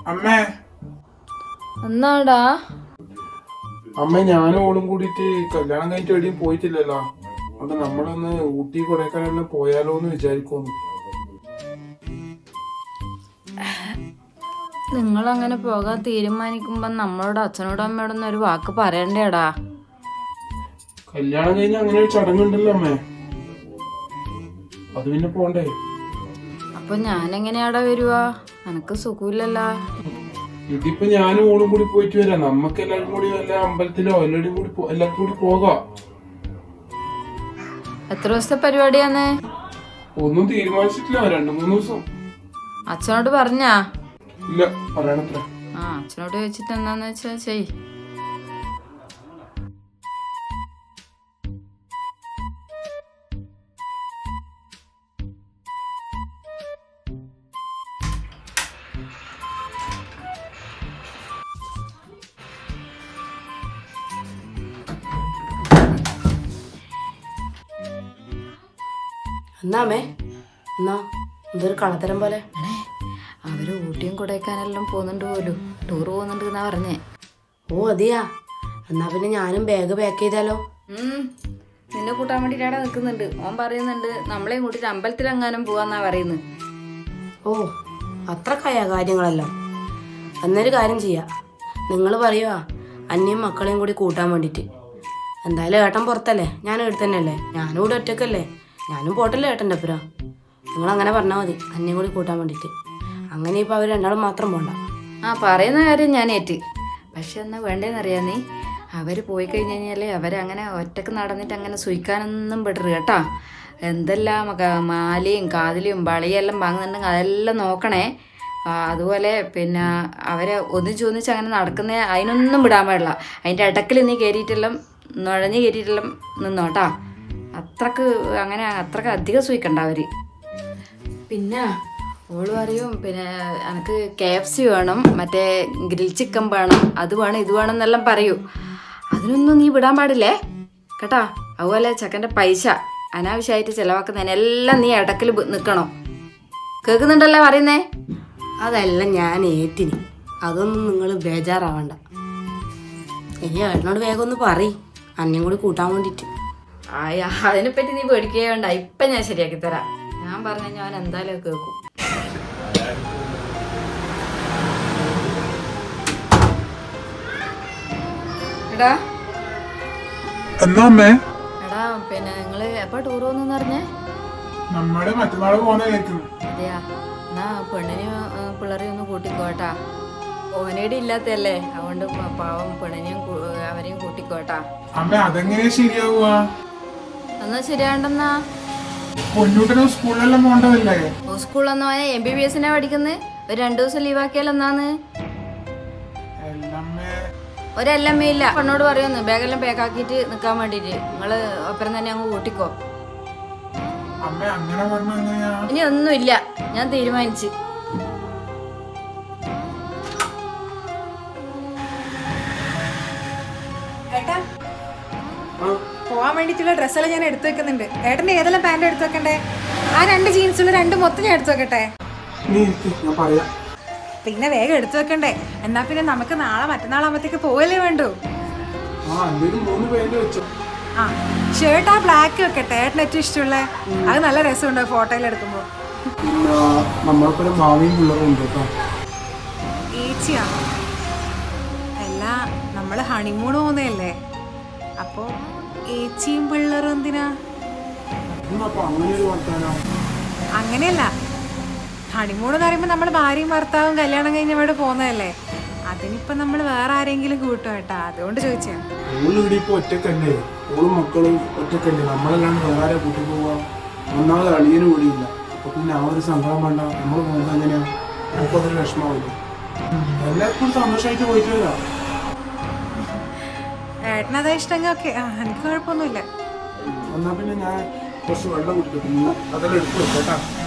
അമ്മേ എന്നാടാ അമ്മ ഞാനും ഓളും കൂടിയിട്ട് കല്യാണം കഴിഞ്ഞിട്ട് എവിടെയും പോയിട്ടില്ലല്ലോ അത് നമ്മളൊന്ന് ഊട്ടി കൊടൈക്കനാലെല്ലാം പോയാലോ എന്ന് വിചാരിക്കുന്നു നിങ്ങൾ അങ്ങനെ പോകാൻ തീരുമാനിക്കുമ്പോ നമ്മളോട് അച്ഛനോടും അമ്മയോടൊന്നും ഒരു വാക്ക് പറയണ്ടേടാ കല്യാണം കഴിഞ്ഞ അങ്ങനെ ഒരു ചടങ്ങുണ്ടല്ലോ അമ്മേ അത് പിന്നെ പോണ്ടേ അപ്പൊ ഞാൻ എങ്ങനെയാടാ വരുവാ എനക്ക് സുഖമില്ലല്ലോ ഇതിപ്പോ ഞാനും ഓളും കൂടി പോയിട്ട് വരാം നമുക്ക് എല്ലാവരും കൂടി വല്ല അമ്പലത്തിലോ എല്ലാവരും കൂടി പോ- എല്ലാവർക്കും കൂടി പോകാം എത്ര ദിവസത്തെ പരിപാടിയാന്ന് ഒന്നും തീരുമാനിച്ചിട്ടില്ല രണ്ടു മൂന്ന് ദിവസം അച്ഛനോട് പറഞ്ഞാ ഇല്ല പറയണത്ര ആ അച്ഛനോട് ചോദിച്ചിട്ട് എന്താന്ന് വെച്ചാ ചെയ് എന്നാമേ എന്നാ എന്തൊരു കളത്തരം പോലെ എടേ അവര് ഊട്ടിയും കൊടൈക്കാനെല്ലാം പോകുന്നുണ്ട് പോലും ടൂർ പോകുന്നുണ്ട് എന്നാ പറഞ്ഞേ ഓ അതെയാ എന്നാ പിന്നെ ഞാനും ബാഗ് പാക്ക് ചെയ്താലോ ഉം. നിന്നെ കൂട്ടാൻ വേണ്ടിട്ടാടെ നിൽക്കുന്നുണ്ട് ഓൻ പറയുന്നുണ്ട് നമ്മളെയും കൂട്ടിട്ട് അമ്പലത്തിലെങ്ങാനും പോവാന്നാ പറയുന്നത് ഓ അത്രക്കായ കാര്യങ്ങളെല്ലാം എന്നൊരു കാര്യം ചെയ്യാം നിങ്ങൾ പറയുക അന്യം മക്കളെയും കൂടി കൂട്ടാൻ വേണ്ടിയിട്ട് എന്തായാലും ഏട്ടൻ പുറത്തല്ലേ ഞാനും ഇവിടെ തന്നെയല്ലേ ഞാനും ഇവിടെ ഒറ്റക്കല്ലേ ഞാനും പോട്ടല്ലേ ഏട്ടൻ്റെ അപ്പുറം നിങ്ങൾ അങ്ങനെ പറഞ്ഞാൽ മതി അന്യം കൂടി കൂട്ടാൻ വേണ്ടിയിട്ട് അങ്ങനെ ഇപ്പോൾ അവർ രണ്ടാളും മാത്രം പോണ്ട ആ പറയുന്ന കാര്യം ഞാൻ ഏറ്റ് പക്ഷെ എന്നാ വേണ്ടേന്നറിയാ നീ അവര് പോയി കഴിഞ്ഞ് കഴിഞ്ഞാല് അവരങ്ങനെ ഒറ്റക്ക് നടന്നിട്ട് അങ്ങനെ സുയിക്കാനൊന്നും പെടരുത് കേട്ടാ എന്തെല്ലാം ക- മാലയും കാതിലും വളയെല്ലാം വാങ്ങുന്നുണ്ടെങ്കിൽ അതെല്ലാം നോക്കണേ ആ, അതുപോലെ പിന്നെ അവരെ ഒന്നിച്ച് ഒന്നിച്ച് അങ്ങനെ നടക്കുന്ന അതിനൊന്നും വിടാൻ പാടില്ല അതിൻ്റെ ഇടക്കിൽ നീ കയറിയിട്ടെല്ലാം നുഴഞ്ഞ് കയറിയിട്ടെല്ലാം നിന്നോട്ടാ അത്രക്ക് അങ്ങനെ അത്രക്ക് അധികം സൂയിക്കണ്ട അവര് പിന്നെ ഓള് പറയും പിന്നെ എനിക്ക് കെ എഫ് സി വേണം മറ്റേ ഗ്രിൽ ചിക്കൻ വേണം അത് വേണം ഇത് വേണം എന്നെല്ലാം പറയൂ അതിനൊന്നും നീ വിടാൻ പാടില്ലേ കേട്ടാ അതുപോലെ ചെക്കൻ്റെ പൈസ അനാവശ്യമായിട്ട് ചിലവാക്കുന്നതിനെല്ലാം നീ ഇടക്കിൽ നിൽക്കണം കേൾക്കുന്നുണ്ടല്ലോ പറയുന്നേ അതെല്ലാം ഞാൻ ഏറ്റിനി അതൊന്നും നിങ്ങൾ ബേജാറാവണ്ട ഇനി ഏട്ടനോട് വേഗം ഒന്ന് പറയും അന്യം കൂടി കൂട്ടാൻ വേണ്ടിയിട്ട് ആയ അതിനെപ്പറ്റി നീ പേടിക്കുകയോ വേണ്ട ഇപ്പം ഞാൻ ശരിയാക്കി തരാം ഞാൻ പറഞ്ഞ ഞാൻ എന്തായാലും കേൾക്കും എടാ എന്നാ അമ്മേ എടാ പിന്നെ നിങ്ങള് എപ്പോ ടൂർ പോകുന്നു പറഞ്ഞേ നമ്മുടെ മറ്റന്നാള് പോകുന്ന കേൾക്കുന്നു അതെയാ എന്നാ പെണ്ണിനെയും ആ, പിള്ളേരെയും ഒന്ന് കൂട്ടിക്കോട്ടാ ഓനേടി ഇല്ലാത്തല്ലേ അതുകൊണ്ട് പ- പാവം പെണ്ണിനെയും കൂ- അവരെയും കൂട്ടിക്കോട്ടാ അമ്മ അതെങ്ങനെ ശരിയാവുക എന്നാ ശരിയാണ്ടെന്നാ പൊന്നൂട്ടനും സ്കൂളിലെല്ലാം പോണ്ടതല്ലേ സ്കൂളിലൊന്നും അവനെ എം ബി ബി എസിനാ പഠിക്കുന്നത് ഒരു രണ്ടു ദിവസം ലീവാക്കിയാൽ എന്നാന്ന് എല്ലമ്മേ ഒരെല്ലമ്മ ഇല്ല പെണ്ണോട് പറയുന്നു ബാഗെല്ലാം പാക്കാക്കിയിട്ട് നിൽക്കാൻ വേണ്ടിയിട്ട് നിങ്ങള് ഒപ്പരം തന്നെ അങ്ങ് കൂട്ടിക്കോ അമ്മ അങ്ങനെ പറഞ്ഞ എങ്ങനെയാ ഇനി ഒന്നുമില്ല ഞാൻ തീരുമാനിച്ച് ഏട്ടാ പോവാൻ വേണ്ടിയിട്ടുള്ള ഡ്രസ്സെല്ലാം ഞാൻ എടുത്തു വെക്കുന്നുണ്ട് ഏട്ടന്റെ ഏതെല്ലാം പാന്റ് എടുത്തു വെക്കണ്ടേ ആ രണ്ട് ജീൻസുള്ള രണ്ട് മൊത്തം ഞാൻ എടുത്തു വെക്കട്ടെ നീ ഇരിക്ക്, ഞാൻ പറയാം പിന്നെ വേഗം എടുത്തു വെക്കണ്ടേ എന്നാ പിന്നെ നമുക്ക് നാളെ മറ്റന്നാളാകുമ്പത്തേക്ക് പോവല്ലേ വേണ്ടു ആ എന്തേലും മൂന്ന് പേര് വെച്ചോ ആ ഷർട്ട് ആ ബ്ലാക്ക് വെക്കട്ടെ ഏട്ടന് ഏറ്റവും ഇഷ്ടമുള്ള അത് നല്ല രസമുണ്ട് ഫോട്ടോയിൽ എടുക്കുമ്പോൾ പിന്നെ നമ്മളൊക്കെ ഭാവിയും പിള്ളേരും ഉണ്ട് കേട്ടോ ഏച്ചിയാ അല്ല നമ്മൾ ഹണിമൂൺ പോകുന്നതല്ലേ അപ്പോൾ ഏച്ചിയും പിള്ളേരും എന്തിനാ എന്നാ അപ്പൊ അങ്ങനെ ഒരു വർത്താനോ അങ്ങനെയല്ല ഹണിമൂൺ എന്ന് പറയുമ്പോൾ നമ്മൾ ഭാര്യയും ഭർത്താവും കല്യാണം കഴിഞ്ഞ് ഇവിടെ പോകുന്നതല്ലേ അതിനിപ്പോൾ നമ്മൾ വേറെ ആരെങ്കിലും കൂട്ടും കേട്ടാ അതുകൊണ്ട് ചോദിച്ചാ ഓള് ഇവിടെ ഇപ്പൊ ഒറ്റക്കല്ലേ ഓളും മക്കളും ഒറ്റക്കല്ലേ നമ്മളല്ലാണ്ട് വേറെ ആരെ കൂട്ടി പോവാ ഒന്നാമത് അളിയനും ഇവിടെ ഇല്ല അപ്പൊ പിന്നെ ആ ഒരു സങ്കടം വേണ്ട നമ്മൾ പോകുന്നത് എങ്ങനെയാ നമുക്ക് അതൊരു വിഷമാവില്ല എല്ലാവർക്കും സന്തോഷമായിട്ട് പോയിട്ട് വരാം ഏട്ടനതാ ഇഷ്ടമെങ്കിൽ ഓക്കെ ആ എനിക്ക് കുഴപ്പമൊന്നുമില്ല എന്നാ പിന്നെ ഞാൻ കുറച്ച് വെള്ളം കുടിക്കട്ടെ നീ അതെല്ലാം എടുത്തു വെക്കാം കേട്ടാ